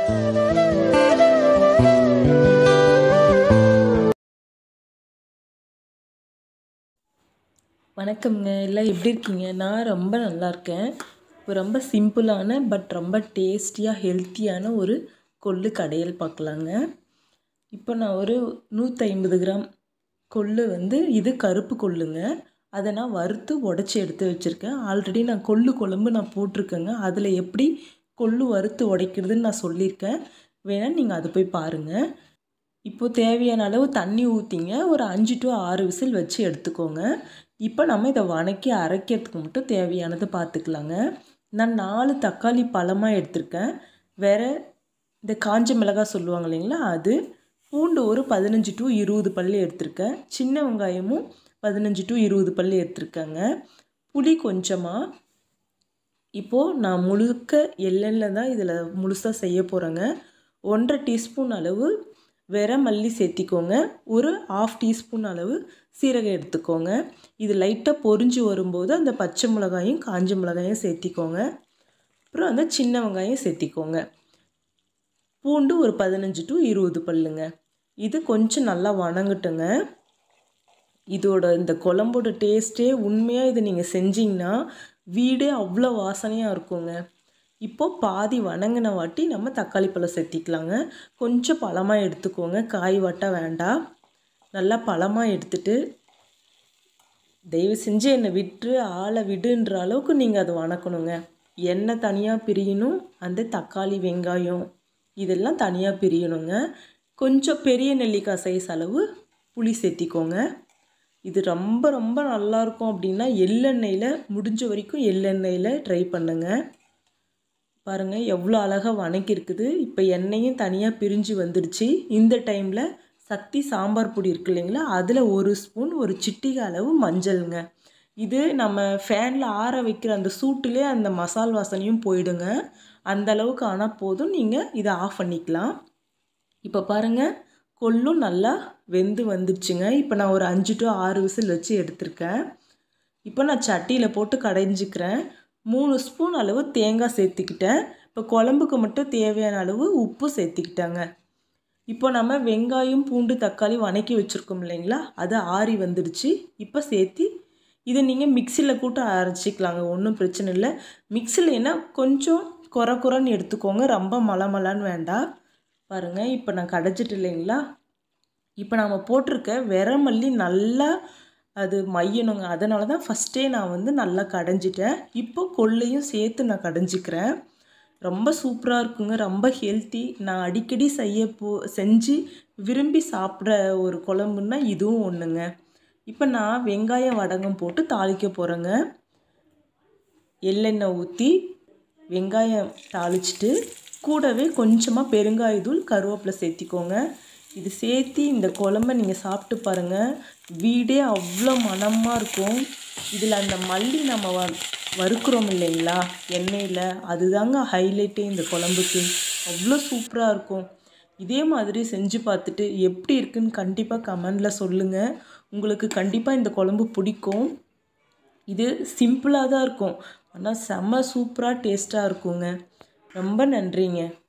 வணக்கம்ங்க எல்லாம் எப்படி இருக்கீங்க நான் ரொம்ப நல்லா இருக்கேன் இப்போ ரொம்ப சிம்பிளான பட் ரொம்ப டேஸ்டியாக ஹெல்த்தியான ஒரு கொள்ளு கடையல் பார்க்கலாங்க இப்போ நான் ஒரு நூற்றி ஐம்பது கிராம் கொள்ளு வந்து இது கருப்பு கொள்ளுங்க அதை நான் வறுத்து உடச்சி எடுத்து வச்சுருக்கேன் ஆல்ரெடி நான் கொள்ளு குழம்பு நான் போட்டிருக்கேங்க அதில் எப்படி கொள்ளு வறுத்து உடைக்கிறதுன்னு நான் சொல்லியிருக்கேன் வேணால் நீங்கள் அதை போய் பாருங்கள் இப்போது தேவையான அளவு தண்ணி ஊற்றிங்க ஒரு அஞ்சு டு ஆறு விசில் வச்சு எடுத்துக்கோங்க இப்போ நம்ம இதை வணக்கி அரைக்கிறதுக்கு மட்டும் தேவையானது பார்த்துக்கலாங்க நான் நாலு தக்காளி பழமாக எடுத்திருக்கேன் வேறு இந்த காஞ்ச மிளகாய் சொல்லுவாங்க இல்லைங்களா அது பூண்டு ஒரு பதினஞ்சு டு இருபது பல் எடுத்திருக்கேன் சின்ன வெங்காயமும் பதினஞ்சு டு இருபது பல் எடுத்திருக்கேங்க புளி கொஞ்சமாக இப்போது நான் முழுக்க எள்ளெண்ணில் தான் இதில் முழுசாக செய்ய போகிறேங்க ஒன்றரை டீஸ்பூன் அளவு வெற மல்லி சேர்த்திக்கோங்க ஒரு ஆஃப் டீஸ்பூன் அளவு சீரகம் எடுத்துக்கோங்க இது லைட்டாக பொரிஞ்சு வரும்போது அந்த பச்சை மிளகாயும் காஞ்ச மிளகாயும் சேர்த்திக்கோங்க அப்புறம் அந்த சின்ன வெங்காயம் சேர்த்திக்கோங்க பூண்டு ஒரு பதினஞ்சு டு இருபது பல்லுங்க இது கொஞ்சம் நல்லா வணங்கட்டுங்க இதோட இந்த குழம்போட டேஸ்ட்டே உண்மையாக இதை நீங்கள் செஞ்சிங்கன்னா வீடே அவ்வளோ வாசனையாக இருக்குங்க இப்போது பாதி வணங்கின வாட்டி நம்ம தக்காளி பழம் சேர்த்திக்கலாங்க கொஞ்சம் பழமாக எடுத்துக்கோங்க காய் வாட்ட வேண்டாம் நல்லா பழமாக எடுத்துட்டு தயவு செஞ்சு என்னை விட்டு ஆளை விடுன்ற அளவுக்கு நீங்கள் அதை வணக்கணுங்க எண்ணெய் தனியாக பிரியணும் அந்த தக்காளி வெங்காயம் இதெல்லாம் தனியாக பிரியணுங்க கொஞ்சம் பெரிய நெல்லிக்காய் சைஸ் அளவு புளி சேர்த்திக்கோங்க இது ரொம்ப ரொம்ப நல்லாயிருக்கும் அப்படின்னா எள்ளெண்ணெயில் முடிஞ்ச வரைக்கும் எள்ளெண்ணெயில் ட்ரை பண்ணுங்கள் பாருங்கள் எவ்வளோ அழகாக வணக்கியிருக்குது இப்போ எண்ணெயும் தனியாக பிரிஞ்சு வந்துடுச்சு இந்த டைமில் சக்தி சாம்பார் பொடி இருக்கு இல்லைங்களா அதில் ஒரு ஸ்பூன் ஒரு சிட்டிகை அளவு மஞ்சளுங்க இது நம்ம ஃபேனில் ஆற வைக்கிற அந்த சூட்டிலே அந்த மசால் வாசனையும் போயிடுங்க அந்த அளவுக்கு ஆனால் போதும் நீங்கள் இதை ஆஃப் பண்ணிக்கலாம் இப்போ பாருங்கள் கொள்ளும் நல்லா வெந்து வந்துடுச்சுங்க இப்போ நான் ஒரு அஞ்சு டு ஆறு விசில் வச்சு எடுத்திருக்கேன் இப்போ நான் சட்டியில் போட்டு கடைஞ்சிக்கிறேன் மூணு ஸ்பூன் அளவு தேங்காய் சேர்த்துக்கிட்டேன் இப்போ குழம்புக்கு மட்டும் தேவையான அளவு உப்பு சேர்த்துக்கிட்டாங்க இப்போ நம்ம வெங்காயம் பூண்டு தக்காளி வணக்கி வச்சுருக்கோம் இல்லைங்களா அது ஆறி வந்துடுச்சு இப்போ சேர்த்தி இதை நீங்கள் மிக்சியில் கூட்ட அரைச்சிக்கலாங்க ஒன்றும் பிரச்சனை இல்லை மிக்சியில் என்ன கொஞ்சம் குறை குறைன்னு எடுத்துக்கோங்க ரொம்ப மலை மலான்னு வேண்டாம் பாருங்கள் இப்போ நான் கடைச்சிட்டு இல்லைங்களா இப்போ நம்ம போட்டிருக்க வெறமல்லி நல்லா அது மையணுங்க அதனால தான் ஃபஸ்ட்டே நான் வந்து நல்லா கடைஞ்சிட்டேன் இப்போ கொள்ளையும் சேர்த்து நான் கடைஞ்சிக்கிறேன் ரொம்ப சூப்பராக இருக்குங்க ரொம்ப ஹெல்த்தி நான் அடிக்கடி செய்ய போ செஞ்சு விரும்பி சாப்பிட்ற ஒரு குழம்புன்னா இதுவும் ஒன்றுங்க இப்போ நான் வெங்காயம் வடகம் போட்டு தாளிக்க போகிறேங்க எள்ளெண்ணெய் ஊற்றி வெங்காயம் தாளிச்சிட்டு கூடவே கொஞ்சமாக பெருங்காயத்தூள் கருவேப்பிலை சேர்த்திக்கோங்க இது சேர்த்து இந்த குழம்ப நீங்கள் சாப்பிட்டு பாருங்கள் வீடே அவ்வளோ மனமாக இருக்கும் இதில் அந்த மல்லி நம்ம வ வறுக்கிறோம் இல்லைங்களா எண்ணெயில் அதுதாங்க ஹைலைட்டே இந்த குழம்புக்கு அவ்வளோ சூப்பராக இருக்கும் இதே மாதிரி செஞ்சு பார்த்துட்டு எப்படி இருக்குன்னு கண்டிப்பாக கமெண்டில் சொல்லுங்கள் உங்களுக்கு கண்டிப்பாக இந்த குழம்பு பிடிக்கும் இது சிம்பிளாக தான் இருக்கும் ஆனால் செம்ம சூப்பராக டேஸ்ட்டாக இருக்குங்க ரொம்ப நன்றிங்க